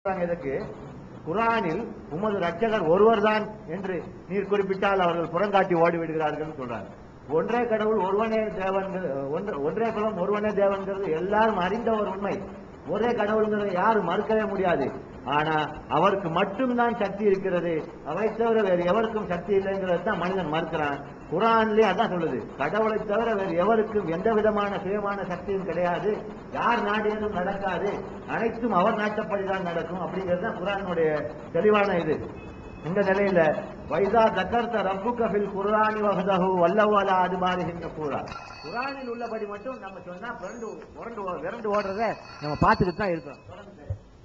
சொல்றாங்க இதற்கு குரானில் உமது ரட்சகர் ஒருவர்தான் என்று நீர் குறிப்பிட்டால் அவர்கள் புறங்காட்டி ஓடி விடுகிறார்கள் சொல்றாங்க ஒன்றே கடவுள் ஒருவனே தேவன் ஒன்றே குலம் ஒருவனே தேவன்கிறது எல்லாரும் அறிந்த ஒரு உண்மை ஒரே கடவுள்ங்கிறத யாரும் மறுக்கவே முடியாது ஆனா அவருக்கு மட்டும்தான் சக்தி இருக்கிறது அவை தவிர வேறு எவருக்கும் சக்தி இல்லைங்கிறது தான் மனிதன் மறுக்கிறான் குரான்லயே அதான் சொல்லுது கடவுளை தவிர வேறு எவருக்கும் எந்த விதமான சுயமான சக்தியும் கிடையாது யார் நாடியதும் நடக்காது அனைத்தும் அவர் நாட்டப்படிதான் நடக்கும் அப்படிங்கிறது தான் குரானுடைய தெளிவான இது இந்த நிலையில வைதா தக்கர்த்த ரப்புக்க ஃபில் குர்ஆனி வஹதஹு வல்லஹு அலா அதுபாரிஹின் கூறா குர்ஆனில் உள்ளபடி மட்டும் நம்ம சொன்னா பிறண்டு உரண்டு ஓ- விரண்டு ஓடுறத நம்ம பார்த்துக்கிட்டு தான் இருக்கோம் தொடர்ந்து.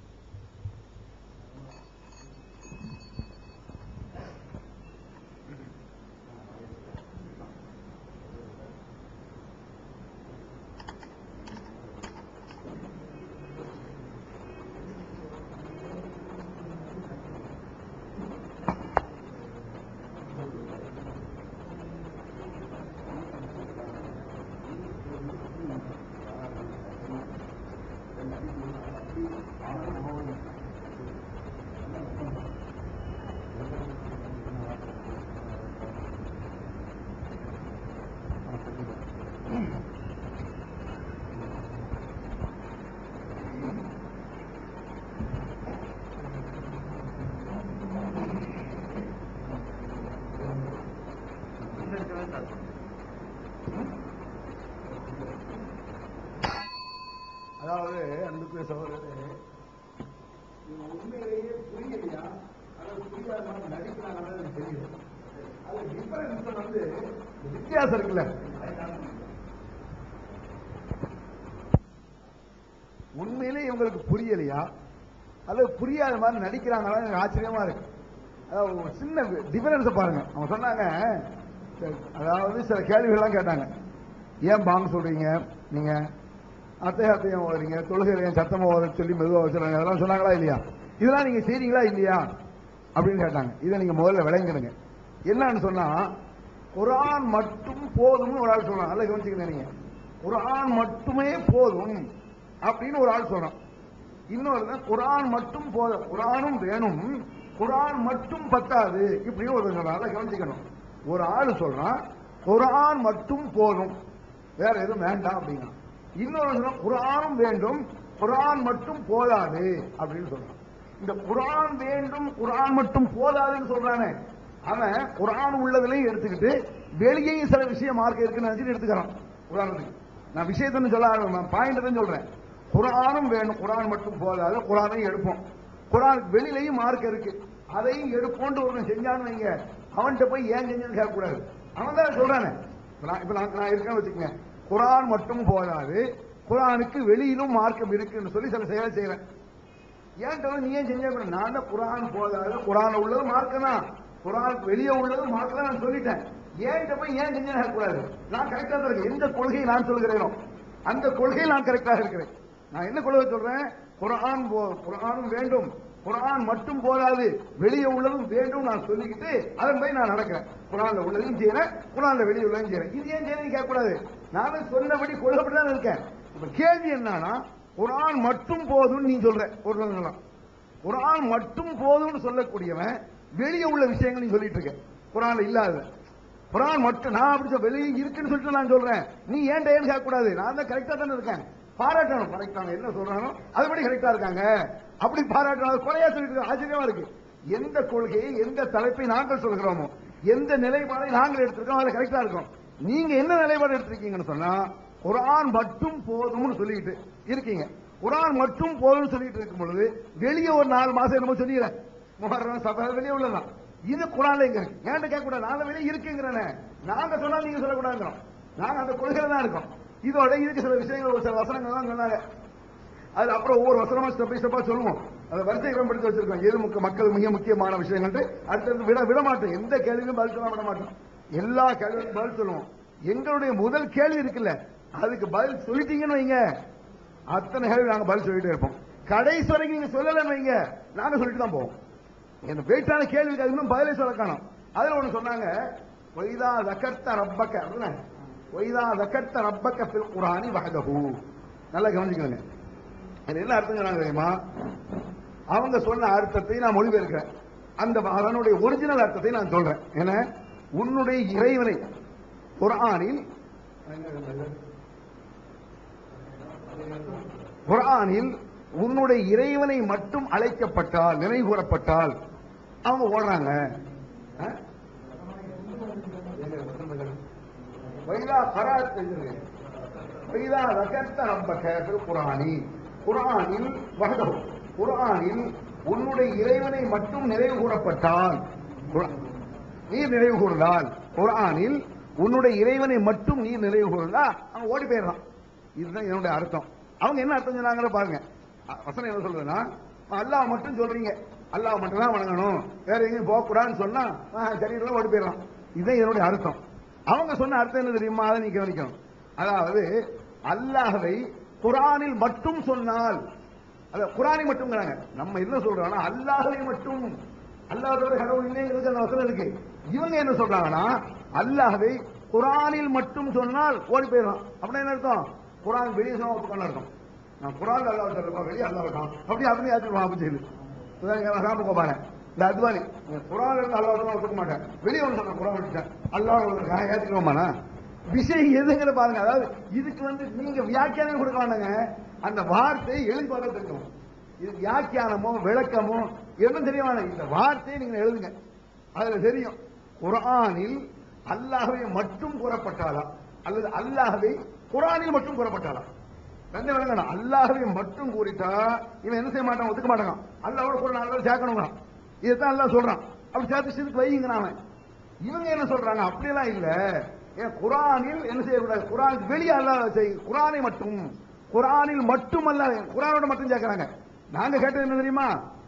அதாவது அன்புக்குரிய சகோதரரே இது உண்மையிலேயே புரியலையா அல்லது புரியாத மாதிரி நடிக்கிறாங்கன்னு எனக்கு தெரியல அது டிஃபரன்ஸ் வந்து வித்தியாசம் இருக்குல்ல உண்மையிலே இவங்களுக்கு புரியலையா அல்லது புரியாத மாதிரி நடிக்கிறாங்களா எனக்கு ஆச்சரியமா இருக்கு அதாவது ஒரு சின்ன டிஃபரன்ஸை பாருங்க அவங்க சொன்னாங்க அதாவது சில கேள்விகள்லாம் கேட்டாங்க ஏன் பாங்க சொல்றீங்க நீங்க அத்தைய அத்தையும் ஓதுறீங்க தொழுகையில ஏன் சத்தமா ஓத சொல்லி மெதுவா வச்சுறாங்க அதெல்லாம் சொன்னாங்களா இல்லையா இதெல்லாம் நீங்க செய்றீங்களா இல்லையா அப்படின்னு கேட்டாங்க இதை நீங்க முதல்ல விளங்கிடுங்க என்னன்னு சொன்னா குர்ஆன் மட்டும் போதும்னு ஒரு ஆள் சொல்றான் நல்லா கவனிச்சுக்கங்க நீங்க குர்ஆன் மட்டுமே போதும் அப்படின்னு ஒரு ஆள் சொல்றான் இன்னொரு குர்ஆன் மட்டும் போதும் குர்ஆனும் வேணும் குர்ஆன் மட்டும் பத்தாது இப்படி ஒரு சொல்றான் நல்லா கவனிச்சுக்கணும் ஒரு ஆள் சொல்றான் குர்ஆன் மட்டும் போதும் வேற எதுவும் வேண்டாம் அப்படின்னா இன்னொரு சொல்றான் குர்ஆனும் வேண்டும் குர்ஆன் மட்டும் போதாது அப்படின்னு சொல்றான் இந்த குர்ஆன் வேண்டும் குர்ஆன் மட்டும் போதாதுன்னு சொல்றானே அவன் குர்ஆன் உள்ளதுலயும் எடுத்துக்கிட்டு வெளியேயும் சில விஷயம் மார்க்க இருக்குன்னு நினைச்சிட்டு எடுத்துக்கிறான் உதாரணத்துக்கு நான் விஷயத்தை சொல்ல பாயிண்ட் தான் சொல்றேன் குர்ஆனும் வேணும் குர்ஆன் மட்டும் போதாது குர்ஆனையும் எடுப்போம் குர்ஆனுக்கு வெளியிலையும் மார்க் இருக்கு அதையும் எடுப்போன்ட்டு ஒருவன் செஞ்சான்னு வைங்க அவன்கிட்ட போய் ஏன் செஞ்சேன்னு கேட்கக்கூடாது அவன் தான் சொல்றானே இப்ப நான் இப்ப நான் நான் இருக்கேன்னு வச்சுக்கங்க குர்ஆன் மட்டும் போதாது குர்ஆனுக்கு வெளியிலும் மார்க்கம் இருக்குன்னு சொல்லி சில செயலை செய்யறேன் ஏன்ட்ட வந்து நீ ஏன் செஞ்ச நான் தான் குரான் போதாது குரான் உள்ளது மார்க்கம் தான் குரானுக்கு வெளியே உள்ளது மார்க்கம் நான் சொல்லிட்டேன் ஏன்ட்ட போய் ஏன் செஞ்சேன்னு கூடாது நான் கரெக்டா தான் இருக்கேன் எந்த கொள்கையை நான் சொல்கிறேனோ அந்த கொள்கையில் நான் கரெக்டாக இருக்கிறேன் நான் என்ன கொள்கை சொல்றேன் குரான் போ- குரானும் வேண்டும் குரான் மட்டும் போதாது வெளியே உள்ளதும் வேண்டும் நான் சொல்லிக்கிட்டு அதன் போய் நான் நடக்கிறேன் குரான்ல உள்ளதையும் செய்யறேன் குரான்ல வெளியே உள்ளதையும் செய்யறேன் இது ஏன் செய்யணும் கேட்கக்கூடாது நானும் சொன்னபடி கொள்கைப்படி தான் இருக்கேன் இப்ப கேள்வி என்னன்னா குரான் மட்டும் போதும்னு நீ சொல்ற ஒரு சொல்லலாம் குரான் மட்டும் போதும்னு சொல்லக்கூடியவன் வெளியே உள்ள விஷயங்கள் நீ சொல்லிட்டு இருக்க குரான்ல இல்லாத குரான் மட்டும் நான் அப்படி சொல்ல வெளியே இருக்குன்னு சொல்லிட்டு நான் சொல்றேன் நீ ஏன்டா ஏன் கேட்க கூடாது நான் தான் கரெக்டா தானே இருக்கேன் பாராட்டணும் கரெக்டான என்ன சொல்றானோ அதுபடி கரெக்டா இருக்காங்க அப்படி பாராட்டணும் அது குறையா சொல்லிட்டு இருக்காங்க. ஆச்சரியமா இருக்கு எந்த கொள்கையை எந்த தலைப்பை நாங்கள் சொல்கிறோமோ எந்த நிலைப்பாடை நாங்கள் எடுத்திருக்கோம் அதுல கரெக்டா இருக்கும் நீங்க என்ன நிலைப்பாடு எடுத்திருக்கீங்கன்னு சொன்னா குரான் மட்டும் போதும்னு சொல்லிட்டு இருக்கீங்க குரான் மட்டும் போதும்னு சொல்லிட்டு இருக்கும் பொழுது வெளியே ஒரு நாலு மாசம் என்னமோ சொன்னீங்க முகரம் சபை வெளியே உள்ளதான் இது குரான்ல எங்க இருக்கு ஏன்ட்ட கேட்க கூடாது நாங்க வெளியே இருக்குங்கிறனே நாங்க சொன்னா நீங்க சொல்லக்கூடாதுங்கிறோம் நாங்க அந்த கொள்கையில தான் இருக்கோம் இதோட இதுக்கு சில விஷயங்கள் ஒரு சில வசனங்கள் தான் சொன்னாங்க அது அப்புறம் ஒவ்வொரு வசனமா ஸ்டெப் பை ஸ்டெப்பா சொல்லுவோம் அதை வரிசை கிரமப்படுத்தி வச்சிருக்கோம் எது முக்க மக்கள் மிக முக்கியமான விஷயங்கள் அடுத்தது விட விட மாட்டோம் எந்த கேள்வியும் பதில் சொல்ல விட மாட்டோம் எல்லா கேள்விக்கும் பதில் சொல்லுவோம் எங்களுடைய முதல் கேள்வி இருக்குல்ல அதுக்கு பதில் சொல்லிட்டீங்கன்னு வைங்க அத்தனை கேள்வி நாங்க பதில் சொல்லிட்டே இருப்போம் கடைசி வரைக்கும் நீங்க சொல்லலன்னு வைங்க நாங்க சொல்லிட்டு தான் போவோம் என்ன வெயிட்டான கேள்விக்கு அது இன்னும் பதிலே சொல்ல காணோம் அதுல ஒண்ணு சொன்னாங்க ஒய்தா தக்கர்த்த ரப்பக்க அப்படின்னா ஒய்தா தக்கர்த்த ரப்பக்க ஃபில் குரானி வஹதஹு நல்லா கவனிச்சுக்கணுங்க அது என்ன அர்த்தம் சொன்னாங்க தெரியுமா அவங்க சொன்ன அர்த்தத்தை நான் மொழிபெயர்க்கிறேன் அந்த அதனுடைய ஒரிஜினல் அர்த்தத்தை நான் சொல்றேன் ஏன்னா உன்னுடைய இறைவனை குர்ஆனில் குர்ஆனில் உன்னுடைய இறைவனை மட்டும் அழைக்கப்பட்டால் நினைவு கூறப்பட்டால் அவங்க ஓடுறாங்க ஆ? வைதா கராத் என்று வைதா ரகத்த ரப்பக ஃபில் குர்ஆனி குர்ஆனில் வஹதஹு குர்ஆனில் உன்னுடைய இறைவனை மட்டும் நினைவு கூறப்பட்டால் குர்- நீர் நினைவு கூர்ந்தால் குர்ஆனில் உன்னுடைய இறைவனை மட்டும் நீர் நினைவு கூர்ந்தா அவன் ஓடி போயிடறான் இதுதான் என்னுடைய அர்த்தம் அவங்க என்ன அர்த்தம் சொன்னாங்கன்னு பாருங்க அ- வசனம் என்ன சொல்றதுன்னா அல்லாஹ் மட்டும் சொல்றீங்க அல்லாஹ் மட்டும் தான் வணங்கணும் வேற எங்கேயும் போக கூடாதுன்னு சொன்னா ஆ, சரி இதெல்லாம் ஓடி போயிடலாம் இதுதான் என்னுடைய அர்த்தம் அவங்க சொன்ன அர்த்தம் என்ன தெரியுமா அதை நீ கவனிக்கணும் அதாவது அல்லாஹ்வை குர்ஆனில் மட்டும் சொன்னால் அத குரானை மட்டும்ங்கிறாங்க நம்ம என்ன சொல்றோம்னா அல்லாஹ்வை மட்டும் அல்லாஹ் தவிர கடவுள் இல்லைங்கிறது அந்த வசனம் இருக்கு இவங்க என்ன சொல்றாங்கன்னா அல்லாஹ்வை குரானில் மட்டும் சொன்னால் ஓடி போயிடலாம் அப்படின்னா என்ன அர்த்தம் குரான் வெளியே சொன்னா ஒத்துக்கணும் அர்த்தம் நான் குரான் அல்லாஹ் சொல்றேன் வெளியே அல்லாஹ் இருக்கான் அப்படி அப்படி ஏற்றுக்கலாம் அப்படி செய்யுது ராமகோபால இந்த அத்வானி குரான் இருந்து அல்லாஹ் சொன்னா ஒத்துக்க மாட்டேன் வெளியே ஒன்று சொல்றேன் குரான் விட்டுட்டேன் அல்லாஹ் ஏற்றுக்கோமாண்ணா விஷயம் எதுங்கிற பாருங்க அதாவது இதுக்கு வந்து நீங்க வியாக்கியானம் கொடுக்க வேண்டாங்க அந்த வார்த்தையை எழுதி பார்க்க தெரியும் இது வியாக்கியானமோ விளக்கமோ எதுவும் தெரிய வேணாம் இந்த வார்த்தையை நீங்க எழுதுங்க அதுல தெரியும் குர்ஆனில் அல்லாஹ்வை மட்டும் கூறப்பட்டாலா அல்லது அல்லாஹ்வை குர்ஆனில் மட்டும் கூறப்பட்டாலா ரெண்டு விளங்கணும் அல்லாஹ்வை மட்டும் கூறிட்டா இவன் என்ன செய்ய மாட்டான் ஒத்துக்க மாட்டான் அல்லாஹ்வோட கூட நாலு சேர்க்கணுங்கிறான் இதுதான் அல்லாஹ் சொல்றான் அப்படி சேர்த்து சிறுக்கு வைங்கிறான் அவன் இவங்க என்ன சொல்றாங்க அப்படியெல்லாம் இல்ல ஏன் குரானில் என்ன செய்யக்கூடாது குரானுக்கு வெளியே அல்லாஹ் செய் குரானை மட்டும் குரானில் மட்டும் அல்ல குரானோட மட்டும் சேர்க்கறாங்க நாங்க கேட்டது என்ன தெரியுமா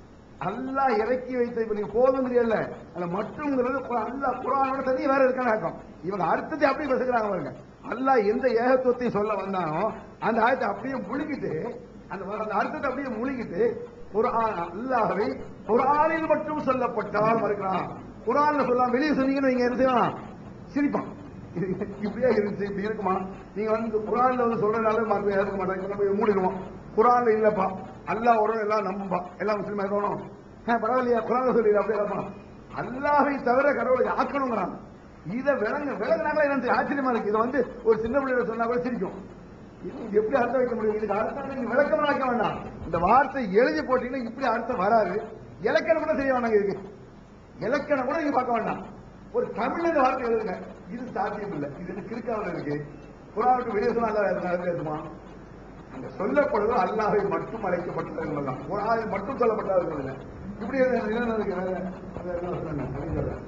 அல்லாஹ் இறக்கி வைத்த இப்ப நீங்க போதுங்கிறீல்ல அதுல மட்டும்ங்கிறது கு- அல்லாஹ் குரானோட தனி வேற இருக்கான அர்த்தம் இவங்க அர்த்தத்தை அப்படியே பேசுகிறாங்க பாருங்க அல்லாஹ் எந்த ஏகத்துவத்தை சொல்ல வந்தானோ அந்த ஆயத்தை அப்படியே முழுகிட்டு அந்த வ- அந்த அர்த்தத்தை அப்படியே முழுகிட்டு குர்ஆன் அல்லாஹ்வை குர்ஆனில் மட்டும் சொல்லப்பட்டால் மறுக்கிறான் குர்ஆன்ல சொல்லாம வெளியே சொன்னீங்கன்னு நீங்க என்ன செய்யலாம் சிரிப்பான் இது இப்படியே இருந்துச்சு இப்படி இருக்குமா நீங்க வந்து குரான்ல வந்து சொல்றதுனால மற்ற ஏற்க மாட்டாங்க இப்ப நம்ம மூடிடுவோம் குரான்ல இல்லப்பா அல்லாஹ் வரும் எல்லாம் நம்பும்பா எல்லாம் முஸ்லீமா இருக்கணும் ஆ, பரவாயில்லையா குரான்ல சொல்லி அப்படியே இருப்பான் அல்லாஹை தவிர கடவுளை ஆக்கணுங்கிறான் இதை விளங்க விளங்குனாங்களா எனக்கு ஆச்சரியமா இருக்கு இதை வந்து ஒரு சின்ன பிள்ளைகளை சொன்னா கூட சிரிக்கும் இது எப்படி அர்த்தம் வைக்க முடியும் இதுக்கு அர்த்தம் நீங்க விளக்கம் வைக்க வேண்டாம் இந்த வார்த்தை எழுதி போட்டீங்கன்னா இப்படி அர்த்தம் வராது இலக்கணம் கூட செய்ய வேண்டாங்க இதுக்கு இலக்கணம் கூட நீங்க பார்க்க வேண்டாம் ஒரு தமிழ்ல இந்த வார்த்தை எழுதுங்க இது சாத்தியம் இல்லை இது என்ன கிறுக்காவில் இருக்கு குரானுக்கு வெளியே சொன்னா அல்லாஹ் பேசுமா அங்க சொல்லப்படுவது அல்லாஹை மட்டும் அழைக்கப்பட்டது தான் குரானில் மட்டும் சொல்லப்பட்டது இல்லை இப்படி என்ன என்ன இருக்கு வேற வேற என்ன சொன்னாங்க? அப்படின்னு சொல்றேன்.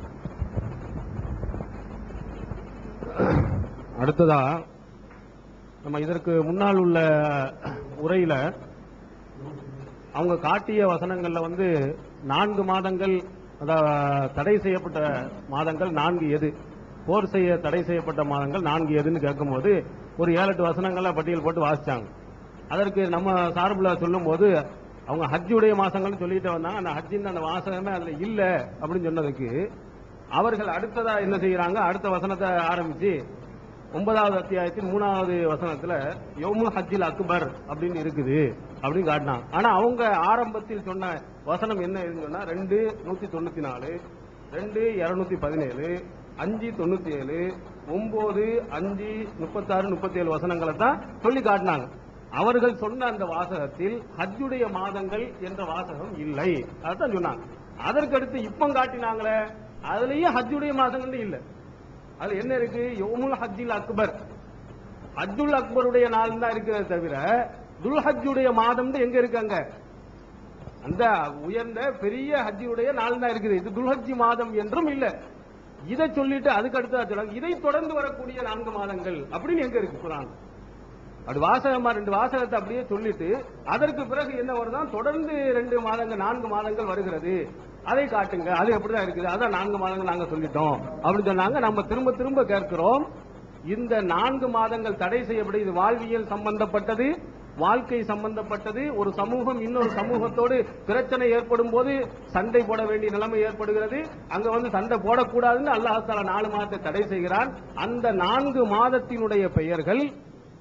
அடுத்ததா நம்ம இதற்கு முன்னால் உள்ள உரையில அவங்க காட்டிய வசனங்கள்ல வந்து நான்கு மாதங்கள் அதாவது தடை செய்யப்பட்ட மாதங்கள் நான்கு எது போர் செய்ய தடை செய்யப்பட்ட மாதங்கள் நான்கு எதுன்னு கேட்கும்போது ஒரு ஏழு எட்டு வசனங்களை பட்டியல் போட்டு வாசிச்சாங்க அதற்கு நம்ம சார்பில் சொல்லும்போது அவங்க ஹஜ்ஜுடைய மாசங்கள்னு சொல்லிட்டு வந்தாங்க அந்த ஹஜ்ஜின் அந்த வாசகமே அதுல இல்ல அப்படின்னு சொன்னதுக்கு அவர்கள் அடுத்ததா என்ன செய்யறாங்க அடுத்த வசனத்தை ஆரம்பிச்சு ஒன்பதாவது அத்தியாயத்தின் மூணாவது வசனத்துல யோமுல் ஹஜ்ஜில் அக்பர் அப்படின்னு இருக்குது அப்படின்னு காட்டினாங்க ஆனா அவங்க ஆரம்பத்தில் சொன்ன வசனம் என்ன இருக்குன்னா ரெண்டு நூத்தி தொண்ணூத்தி நாலு ரெண்டு இருநூத்தி பதினேழு அஞ்சு தொண்ணூத்தி ஏழு ஒன்பது அஞ்சு முப்பத்தாறு முப்பத்தி ஏழு வசனங்களை தான் சொல்லி காட்டினாங்க அவர்கள் சொன்ன அந்த வாசகத்தில் ஹஜ்ஜுடைய மாதங்கள் என்ற வாசகம் இல்லை அதான் சொன்னாங்க அதற்கடுத்து இப்பம் காட்டினாங்களே அதுலயும் ஹஜ்ஜுடைய மாதங்கள் இல்லை அதுல என்ன இருக்கு யோமுல் ஹஜ்ஜில் அக்பர் ஹஜ்ஜுல் அக்பருடைய நாள் தான் இருக்கிறத தவிர துல் ஹஜ்ஜுடைய மாதம் எங்க இருக்காங்க அந்த உயர்ந்த பெரிய ஹஜ்ஜியுடைய நாள் தான் இருக்குது இது துல்ஹஜ்ஜி மாதம் என்றும் இல்ல இதை சொல்லிட்டு அதுக்கு அடுத்ததா சொல்றாங்க இதை தொடர்ந்து வரக்கூடிய நான்கு மாதங்கள் அப்படின்னு எங்க இருக்கு குரான் அப்படி வாசகமா ரெண்டு வாசகத்தை அப்படியே சொல்லிட்டு அதற்கு பிறகு என்ன வருதான் தொடர்ந்து ரெண்டு மாதங்கள் நான்கு மாதங்கள் வருகிறது அதை காட்டுங்க அது எப்படிதான் இருக்குது அதான் நான்கு மாதங்கள் நாங்க சொல்லிட்டோம் அப்படின்னு சொன்னாங்க நம்ம திரும்ப திரும்ப கேட்கிறோம் இந்த நான்கு மாதங்கள் தடை செய்யப்படும் இது வாழ்வியல் சம்பந்தப்பட்டது வாழ்க்கை சம்பந்தப்பட்டது ஒரு சமூகம் இன்னொரு சமூகத்தோடு பிரச்சனை ஏற்படும் போது சண்டை போட வேண்டிய நிலைமை ஏற்படுகிறது அங்க வந்து சண்டை போடக்கூடாதுன்னு அல்லாஹால நாலு மாதத்தை தடை செய்கிறான் அந்த நான்கு மாதத்தினுடைய பெயர்கள்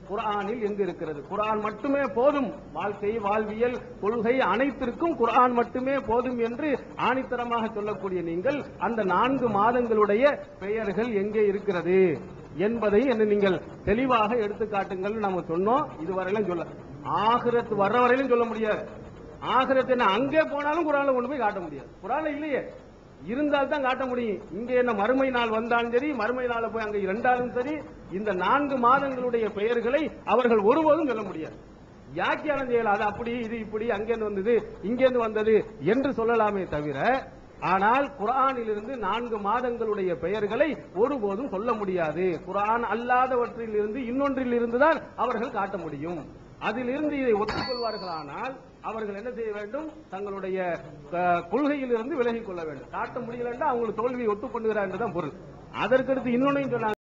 குர்ஆனில் எங்கு இருக்கிறது குர்ஆன் மட்டுமே போதும் வாழ்க்கை வாழ்வியல் கொள்கை அனைத்திற்கும் குர்ஆன் மட்டுமே போதும் என்று ஆணித்தரமாக சொல்லக்கூடிய நீங்கள் அந்த நான்கு மாதங்களுடைய பெயர்கள் எங்கே இருக்கிறது என்பதை என்ன நீங்கள் தெளிவாக எடுத்து காட்டுங்கள் நாம சொன்னோம் இதுவரையிலும் சொல்ல ஆகிரத்து வர்ற வரையிலும் சொல்ல முடியாது ஆகிரத்து என்ன அங்கே போனாலும் குரான்ல கொண்டு போய் காட்ட முடியாது குரான்ல இல்லையே இருந்தால் தான் காட்ட முடியும் இங்க என்ன மறுமை நாள் வந்தாலும் சரி மறுமை நாள போய் அங்க இருந்தாலும் சரி இந்த நான்கு மாதங்களுடைய பெயர்களை அவர்கள் ஒருபோதும் சொல்ல முடியாது வியாக்கியானம் செய்யலாம் அது அப்படி இது இப்படி அங்கேருந்து வந்தது இங்கேருந்து வந்தது என்று சொல்லலாமே தவிர ஆனால் குர்ஆனிலிருந்து நான்கு மாதங்களுடைய பெயர்களை ஒருபோதும் சொல்ல முடியாது குர்ஆன் அல்லாதவற்றில் இருந்து இன்னொன்றில் இருந்துதான் அவர்கள் காட்ட முடியும் அதிலிருந்து இதை ஒத்துக்கொள்வார்களானால் அவர்கள் என்ன செய்ய வேண்டும் தங்களுடைய அஹ், கொள்கையிலிருந்து விலகிக் கொள்ள வேண்டும் காட்ட முடியலன்னா அவங்களுக்கு தோல்வியை ஒத்துக்கொண்டுகிறார் என்றுதான் பொருள் அதற்கடுத்து இன்னொன்னையும் சொன்னாங்க